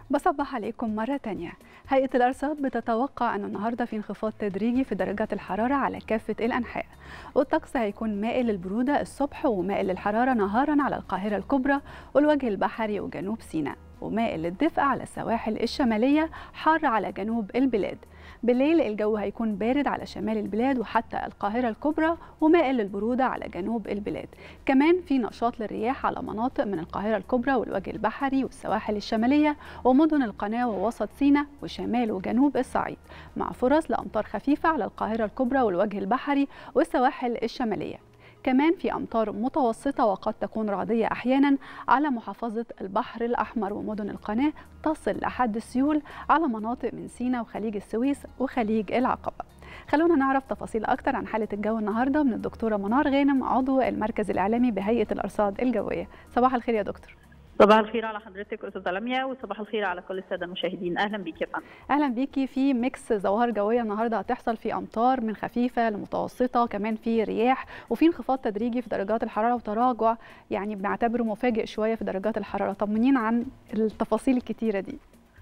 بصبح عليكم مرة تانية هيئة الأرصاد بتتوقع أن النهاردة في انخفاض تدريجي في درجات الحرارة على كافة الأنحاء والطقس هيكون مائل للبرودة الصبح ومائل للحرارة نهارا على القاهرة الكبرى والوجه البحري وجنوب سيناء ومائل للدفء على السواحل الشمالية حار على جنوب البلاد بالليل الجو هيكون بارد على شمال البلاد وحتى القاهرة الكبرى ومائل للبرودة على جنوب البلاد كمان في نشاط للرياح على مناطق من القاهرة الكبرى والوجه البحري والسواحل الشمالية ومدن القناة ووسط سيناء وشمال وجنوب الصعيد مع فرص لأمطار خفيفة على القاهرة الكبرى والوجه البحري والسواحل الشمالية كمان في أمطار متوسطة وقد تكون رعدية أحيانا على محافظة البحر الأحمر ومدن القناة تصل لحد السيول على مناطق من سيناء وخليج السويس وخليج العقبة خلونا نعرف تفاصيل أكتر عن حالة الجو النهاردة من الدكتورة منار غانم عضو المركز الإعلامي بهيئة الأرصاد الجوية صباح الخير يا دكتور صباح الخير على حضرتك استاذه لميا وصباح الخير على كل الساده المشاهدين اهلا بيكي يا فندم اهلا بيكي في ميكس ظواهر جويه النهارده هتحصل في امطار من خفيفه لمتوسطه كمان في رياح وفي انخفاض تدريجي في درجات الحراره وتراجع يعني بنعتبره مفاجئ شويه في درجات الحراره طمنينا عن التفاصيل الكتيره دي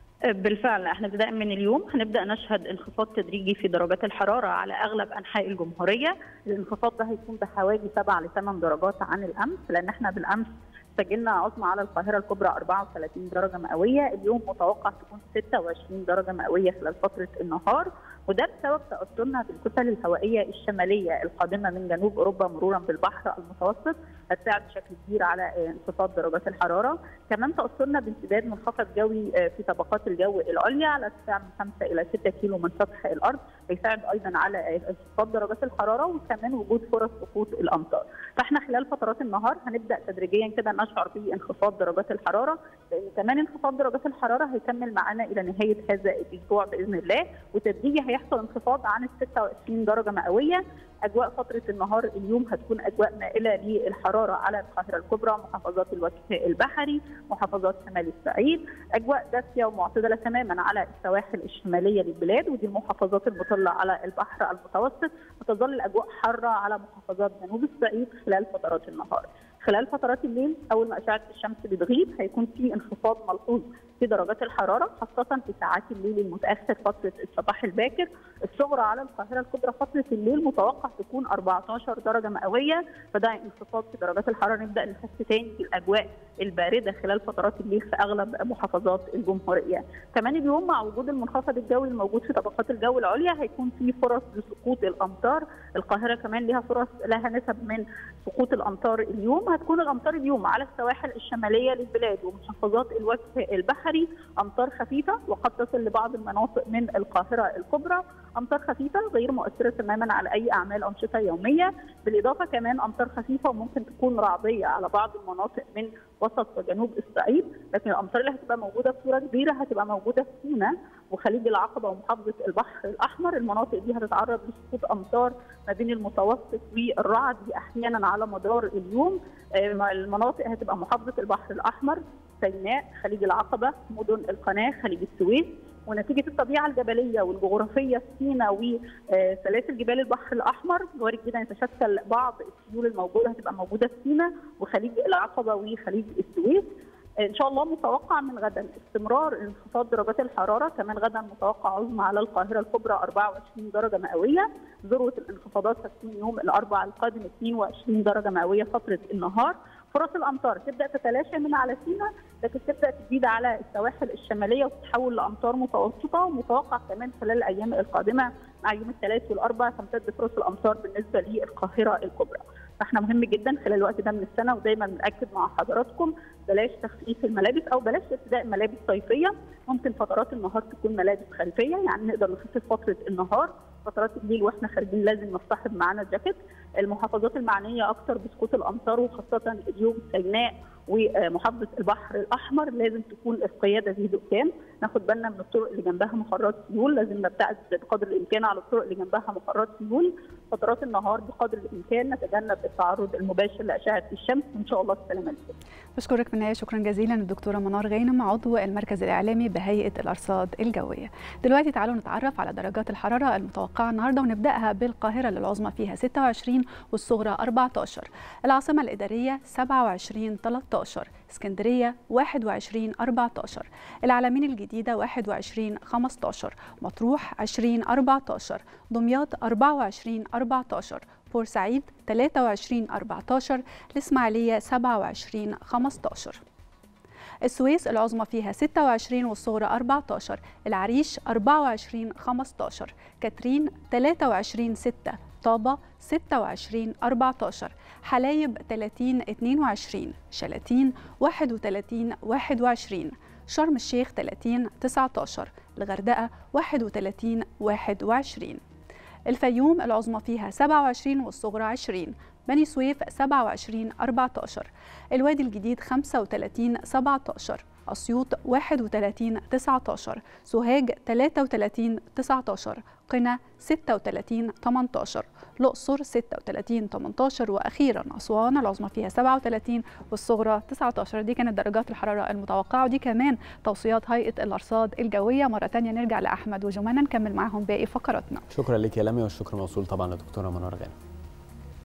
بالفعل احنا ابتداء من اليوم هنبدا نشهد انخفاض تدريجي في درجات الحراره على اغلب انحاء الجمهوريه الانخفاض ده هيكون بحوالي 7 ل 8 درجات عن الامس لان احنا بالامس سجلنا عظمى على القاهره الكبرى 34 درجه مئويه، اليوم متوقع تكون 26 درجه مئويه خلال فتره النهار، وده بسبب تاثرنا بالكتل الهوائيه الشماليه القادمه من جنوب اوروبا مرورا بالبحر المتوسط، هتساعد بشكل كبير على انخفاض درجات الحراره، كمان تاثرنا بامتداد منخفض جوي في طبقات الجو العليا على ارتفاع من 5 الى 6 كيلو من سطح الارض، هيساعد ايضا على انخفاض درجات الحراره وكمان وجود فرص سقوط الامطار، فاحنا خلال فترات النهار هنبدا تدريجيا كده نشعر بانخفاض درجات الحراره لان كمان انخفاض درجات الحراره هيكمل معانا الى نهايه هذا الاسبوع باذن الله وتدريجي هيحصل انخفاض عن ال 26 درجه مئويه اجواء فتره النهار اليوم هتكون اجواء مائله للحراره على القاهره الكبرى محافظات الوجه البحري محافظات شمال الصعيد اجواء دافيه ومعتدله تماما على السواحل الشماليه للبلاد ودي المحافظات المطله على البحر المتوسط وتظل الاجواء حاره على محافظات جنوب الصعيد خلال فترات النهار خلال فترات الليل اول ما اشعه الشمس بتغيب هيكون في انخفاض ملحوظ في درجات الحراره خاصه في ساعات الليل المتاخر فتره الصباح الباكر الصغرى على القاهره الكبرى فتره الليل متوقع تكون 14 درجه مئويه فده انخفاض في درجات الحراره نبدا نحس تاني في الاجواء البارده خلال فترات الليل في اغلب محافظات الجمهوريه كمان اليوم مع وجود المنخفض الجوي الموجود في طبقات الجو العليا هيكون في فرص لسقوط الامطار القاهره كمان لها فرص لها نسب من سقوط الامطار اليوم هتكون الامطار اليوم على السواحل الشماليه للبلاد ومحافظات الوجه البحري امطار خفيفه وقد تصل لبعض المناطق من القاهره الكبرى امطار خفيفه غير مؤثره تماما على اي اعمال انشطه يوميه بالاضافه كمان امطار خفيفه وممكن تكون رعديه على بعض المناطق من وسط وجنوب الصعيد لكن الامطار اللي هتبقى موجوده بصوره كبيره هتبقى موجوده في سيناء وخليج العقبه ومحافظه البحر الاحمر المناطق دي هتتعرض لسقوط امطار ما بين المتوسط والرعد احيانا على مدار اليوم المناطق هتبقى محافظه البحر الاحمر سيناء خليج العقبه مدن القناه خليج السويس ونتيجه الطبيعه الجبليه والجغرافيه في سيناء وسلاسل جبال البحر الاحمر وارد جدا يتشكل بعض السيول الموجوده هتبقى موجوده في سيناء وخليج العقبه وخليج السويس ان شاء الله متوقع من غدا استمرار انخفاض درجات الحراره كمان غدا متوقع عظمى على القاهره الكبرى 24 درجه مئويه ذروه الانخفاضات هتكون يوم الاربعاء القادم 22 درجه مئويه فتره النهار فرص الامطار تبدا تتلاشى من على سيناء لكن تبدا تزيد على السواحل الشماليه وتتحول لامطار متوسطه ومتوقع كمان خلال الايام القادمه مع يوم الثلاث والاربعاء تمتد فرص الامطار بالنسبه للقاهره الكبرى. فاحنا مهم جدا خلال الوقت ده من السنه ودايما بناكد مع حضراتكم بلاش تخفيف الملابس او بلاش ارتداء ملابس صيفيه ممكن فترات النهار تكون ملابس خلفيه يعني نقدر نخفف فتره النهار فترات الليل واحنا خارجين لازم نصطحب معانا جاكيت المحافظات المعنيه اكثر بسقوط الامطار وخاصه اليوم سيناء ومحافظه البحر الاحمر لازم تكون القياده بهدوء تام ناخد بالنا من الطرق اللي جنبها مخرات سيول لازم نبتعد بقدر الامكان على الطرق اللي جنبها مخرات سيول فترات النهار بقدر الامكان نتجنب التعرض المباشر لاشعه الشمس وان شاء الله السلامه لكم. بشكرك في النهايه شكرا جزيلا الدكتوره منار غينم عضو المركز الاعلامي بهيئه الارصاد الجويه. دلوقتي تعالوا نتعرف على درجات الحراره المتوقعه النهارده ونبداها بالقاهره للعظمى فيها 26 والصغرى 14 العاصمة الإدارية 27 13 اسكندرية 21 14 العلمين الجديدة 21 15 مطروح 20 14 دمياط 24 14 بورسعيد 23 14 الإسماعيلية 27 15 السويس العظمى فيها 26 والصغرى 14 العريش 24 15 كاترين 23 6 طابة 26 14 حلايب 30 22 شلاتين 31 21 شرم الشيخ 30 19 الغردقة 31 21 الفيوم العظمى فيها 27 والصغرى 20 بني سويف 27 14 الوادي الجديد 35 17 أسيوط 31 19 سوهاج 33 19 قنا 36 18 الأقصر 36 18 وأخيرا أسوان العظمى فيها 37 والصغرى 19 دي كانت درجات الحرارة المتوقعة ودي كمان توصيات هيئة الأرصاد الجوية مرة تانية نرجع لأحمد وجمانة نكمل معاهم باقي فقراتنا شكرا لك يا لمي والشكر موصول طبعا لدكتوره منار غانم